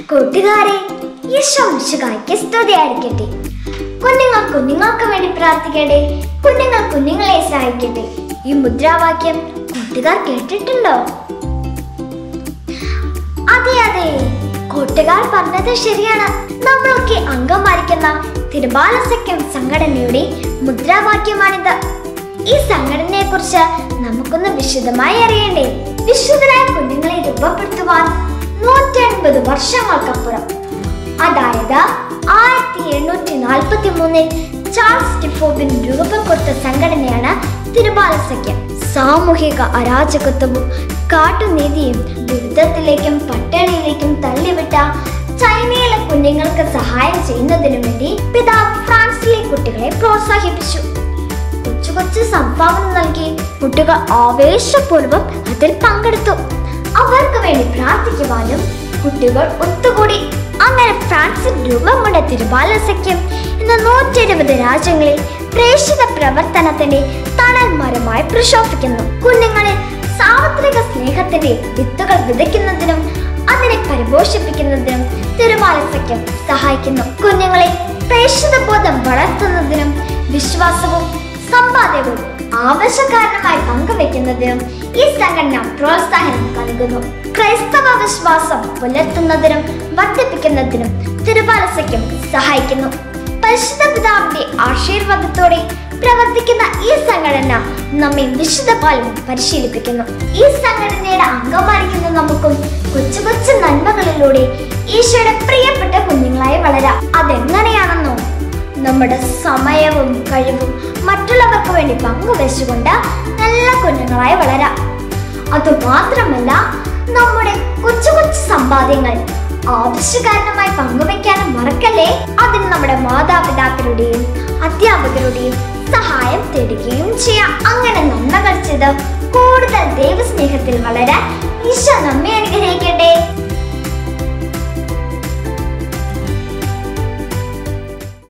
കൂട്ടുകാരെ ഈശോ മിശുഹായ്ക്ക് സ്തുതിയായിരിക്കട്ടെ കുഞ്ഞുങ്ങൾ കുഞ്ഞുങ്ങൾക്ക് വേണ്ടി പ്രാർത്ഥിക്കട്ടെ കുഞ്ഞുങ്ങൾ കുഞ്ഞുങ്ങളെ സഹായിക്കട്ടെ ഈ മുദ്രാവാക്യം കൂട്ടുകാർ കേട്ടിട്ടുണ്ടോ അതെ അതെ കൂട്ടുകാർ പറഞ്ഞത് ശരിയാണ് നമ്മളൊക്കെ അംഗം വഹിക്കുന്ന തിരുബാലസഖ്യം സംഘടനയുടെ മുദ്രാവാക്യമാണിത് ഈ സംഘടനയെ കുറിച്ച് നമുക്കൊന്ന് വിശദമായി അറിയണ്ടേ വിശുദ്ധരായ കുഞ്ഞുങ്ങളെ രൂപപ്പെടുത്തുവാൻ നൂറ്റൻപത് വർഷങ്ങൾക്കപ്പുറം അതായത് ആയിരത്തി എണ്ണൂറ്റി നാൽപ്പത്തി മൂന്നിൽ ചാൾസ് ടിഫോബിൻ രൂപം കൊടുത്ത സംഘടനയാണ് തിരുബാലസഖ്യം സാമൂഹിക അരാജകത്വവും കാട്ടുനീതിയും ദുരിതത്തിലേക്കും പട്ടിണിയിലേക്കും തള്ളിവിട്ട ചൈനയിലെ കുഞ്ഞുങ്ങൾക്ക് സഹായം ചെയ്യുന്നതിനു വേണ്ടി പിതാവ് ഫ്രാൻസിലെ കുട്ടികളെ പ്രോത്സാഹിപ്പിച്ചു കൊച്ചു കൊച്ചു സംഭാവന നൽകി കുട്ടികൾ ആവേശപൂർവ്വം അതിൽ പങ്കെടുത്തു അവർക്ക് വേണ്ടി പ്രാർത്ഥിക്കുവാനും കുട്ടികൾ ഒത്തുകൂടി അങ്ങനെ ഫ്രാൻസിൽ രൂപം കൊണ്ട തിരുബാല സഖ്യം ഇന്ന് നൂറ്റി ഇരുപത് രാജ്യങ്ങളിൽ പ്രേക്ഷിത പ്രവർത്തനത്തിന്റെ തണൽ മരമായി പ്രശോഭിക്കുന്നു കുഞ്ഞുങ്ങളിൽ സാർവത്രിക സ്നേഹത്തിന്റെ വിത്തുകൾ വിതയ്ക്കുന്നതിനും അതിനെ പരിപോഷിപ്പിക്കുന്നതിനും തിരുമാല സഖ്യം സഹായിക്കുന്നു കുഞ്ഞുങ്ങളെ പ്രേക്ഷിത ബോധം വളർത്തുന്നതിനും വിശ്വാസവും സമ്പാദ്യവും ആവശ്യകാരണമായി പങ്കുവെക്കുന്നതിനും ഈ സംഘടന പ്രോത്സാഹനം നൽകുന്നു ക്രൈസ്തവ വിശ്വാസം പുലർത്തുന്നതിനും വർദ്ധിപ്പിക്കുന്നതിനും തിരുപാലസയ്ക്കും സഹായിക്കുന്നു പരിശുദ്ധ പിതാവിന്റെ ആശീർവാദത്തോടെ പ്രവർത്തിക്കുന്ന ഈ സംഘടന നമ്മെ വിശുദ്ധ പാലം പരിശീലിപ്പിക്കുന്നു ഈ സംഘടനയുടെ അംഗമായിരിക്കുന്ന നമുക്കും കൊച്ചു കൊച്ചു നന്മകളിലൂടെ ഈശോയുടെ പ്രിയപ്പെട്ട കുഞ്ഞുങ്ങളായി വളരാം അതെങ്ങനെയാണെന്നോ നമ്മുടെ സമയവും കഴിവും മറ്റുള്ളവർക്ക് വേണ്ടി പങ്കുവെച്ചുകൊണ്ട് നല്ല കുഞ്ഞുങ്ങളായി വളരാം അതുമാത്രമല്ല നമ്മുടെ കൊച്ചു കൊച്ചു സമ്പാദ്യങ്ങൾ ആവശ്യകാരണമായി പങ്കുവെക്കാനും മറക്കല്ലേ അതിന് നമ്മുടെ മാതാപിതാക്കളുടെയും അധ്യാപകരുടെയും സഹായം തേടുകയും ചെയ്യാം അങ്ങനെ നന്മകൾ ചെയ്ത് കൂടുതൽ ദൈവസ്നേഹത്തിൽ വളരാൻ ഈശോ നമ്മെ അനുഗ്രഹിക്കട്ടെ